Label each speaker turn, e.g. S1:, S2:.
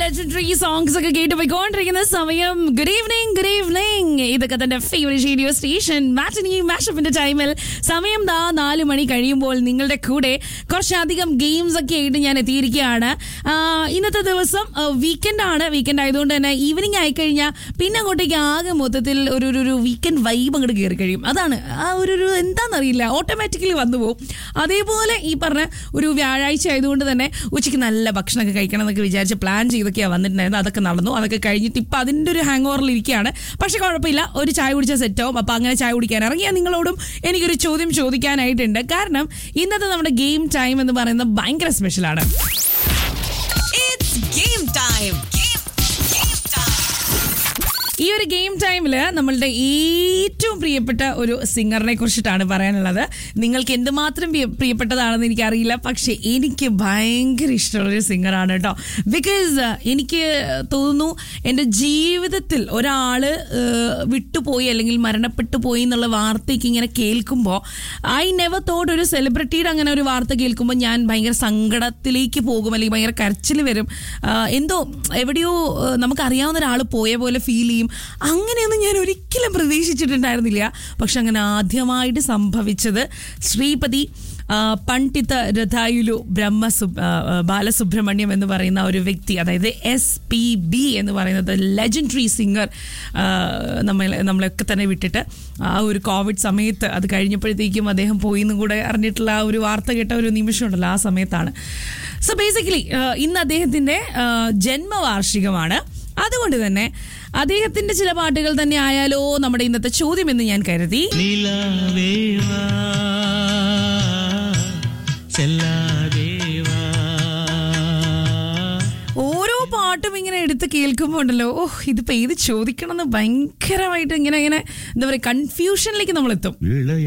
S1: Legendary songs ഒക്കെ കേട്ട് പോയിക്കൊണ്ടിരിക്കുന്ന സമയം ഗുഡ് ഈവനിങ് ഗുഡ് ഈവനിങ് ഇതൊക്കെ തന്നെ ഫേവറേറ്റ് റേഡിയോ സ്റ്റേഷൻ മാറ്റിനി മാഷപ്പിന്റെ ടൈമിൽ സമയം ദാ നാല് മണി കഴിയുമ്പോൾ നിങ്ങളുടെ കൂടെ കുറച്ചധികം ഗെയിംസ് ഒക്കെ ആയിട്ട് ഞാൻ എത്തിയിരിക്കുകയാണ് ആ, ഇന്നത്തെ ദിവസം വീക്കെൻഡ് ആണ് വീക്കെൻഡ് ആയതുകൊണ്ട് തന്നെ ഈവനിങ് ആയിക്കഴിഞ്ഞാൽ പിന്നെ അങ്ങോട്ടേക്ക് ആകെ മൊത്തത്തിൽ ഒരു ഒരു- ഒരു വീക്കെൻഡ് വൈബ് അങ്ങോട്ട് കയറി കഴിയും അതാണ് ആ ഒരു ഒരു എന്താണെന്നറിയില്ല ഓട്ടോമാറ്റിക്കലി വന്നു പോകും അതേപോലെ ഈ പറഞ്ഞ ഒരു വ്യാഴാഴ്ച ആയതുകൊണ്ട് തന്നെ ഉച്ചയ്ക്ക് നല്ല ഭക്ഷണമൊക്കെ കഴിക്കണം എന്നൊക്കെ വിചാരിച്ച് പ്ലാൻ ചെയ്തൊക്കെയാണ് വന്നിട്ടുണ്ടായിരുന്നു അതൊക്കെ നടന്നു അതൊക്കെ കഴിഞ്ഞിട്ട് ഇപ്പം അതിൻ്റെ ഒരു ഹാങ് ഓവറിൽ ഇരിക്കുകയാണ് പക്ഷെ കുഴപ്പമില്ല ഒരു ചായ കുടിച്ചാൽ സെറ്റാവും അപ്പം അങ്ങനെ ചായ കുടിക്കാൻ ഇറങ്ങിയാൽ നിങ്ങളോടും എനിക്കൊരു ചോദ്യം ചോദിക്കാനായിട്ടുണ്ട് കാരണം ഇന്നത്തെ നമ്മുടെ ഗെയിം ടൈം എന്ന് പറയുന്നത് ഭയങ്കര സ്പെഷ്യലാണ്
S2: It's game time. Game, game time.
S1: ഈ ഒരു ഗെയിം ടൈമിൽ നമ്മളുടെ ഏറ്റവും പ്രിയപ്പെട്ട ഒരു സിംഗറിനെ കുറിച്ചിട്ടാണ് പറയാനുള്ളത് നിങ്ങൾക്ക് എന്തുമാത്രം പ്രിയ- പ്രിയപ്പെട്ടതാണെന്ന് എനിക്കറിയില്ല പക്ഷെ എനിക്ക് ഭയങ്കര ഇഷ്ടമുള്ളൊരു സിംഗറാണ് കേട്ടോ ബിക്കോസ് എനിക്ക് തോന്നുന്നു എൻ്റെ ജീവിതത്തിൽ ഒരാൾ വിട്ടുപോയി അല്ലെങ്കിൽ മരണപ്പെട്ടു പോയി എന്നുള്ള വാർത്തയ്ക്ക് ഇങ്ങനെ കേൾക്കുമ്പോൾ ഐ നെവർ തോട്ട് ഒരു സെലിബ്രിറ്റിയുടെ അങ്ങനെ ഒരു വാർത്ത കേൾക്കുമ്പോൾ ഞാൻ ഭയങ്കര സങ്കടത്തിലേക്ക് പോകും അല്ലെങ്കിൽ ഭയങ്കര കരച്ചിൽ വരും ആ, എന്തോ എവിടെയോ ആ, നമുക്കറിയാവുന്ന ഒരാൾ പോയ പോലെ ഫീൽ ചെയ്യും അങ്ങനെയൊന്നും ഞാൻ ഒരിക്കലും പ്രതീക്ഷിച്ചിട്ടുണ്ടായിരുന്നില്ല പക്ഷെ അങ്ങനെ ആദ്യമായിട്ട് സംഭവിച്ചത് ശ്രീപതി ആ, പണ്ഡിത രഥായുലു ബ്രഹ്മ ബാലസുബ്രഹ്മണ്യം എന്ന് പറയുന്ന ഒരു വ്യക്തി അതായത് എസ് പി ബി എന്ന് പറയുന്നത് ലെജൻഡറി സിംഗർ നമ്മൾ നമ്മളെയൊക്കെ തന്നെ വിട്ടിട്ട് ആ ഒരു കോവിഡ് സമയത്ത് അത് കഴിഞ്ഞപ്പോഴത്തേക്കും അദ്ദേഹം പോയി എന്നും കൂടെ അറിഞ്ഞിട്ടുള്ള ആ ഒരു വാർത്ത കേട്ട ഒരു നിമിഷമുണ്ടല്ലോ ആ സമയത്താണ് സോ ബേസിക്കലി ഇന്ന് അദ്ദേഹത്തിൻ്റെ ജന്മവാർഷികമാണ് അതുകൊണ്ട് തന്നെ അദ്ദേഹത്തിന്റെ ചില പാട്ടുകൾ തന്നെ ആയാലോ നമ്മുടെ ഇന്നത്തെ ചോദ്യം എന്ന് ഞാൻ കരുതി
S3: നിലാവേവാ ചെല്ലാദേവാ
S1: ഓരോ പാട്ടും ഇങ്ങനെ എടുത്ത് കേൾക്കുമ്പോൾ ഉണ്ടല്ലോ ഓഹ് ഇതിപ്പോ ഏത് ചോദിക്കണം എന്ന് ഭയങ്കരമായിട്ട് ഇങ്ങനെ ഇങ്ങനെ എന്താ പറയുക കൺഫ്യൂഷനിലേക്ക് നമ്മൾ എത്തും
S3: ഇളയ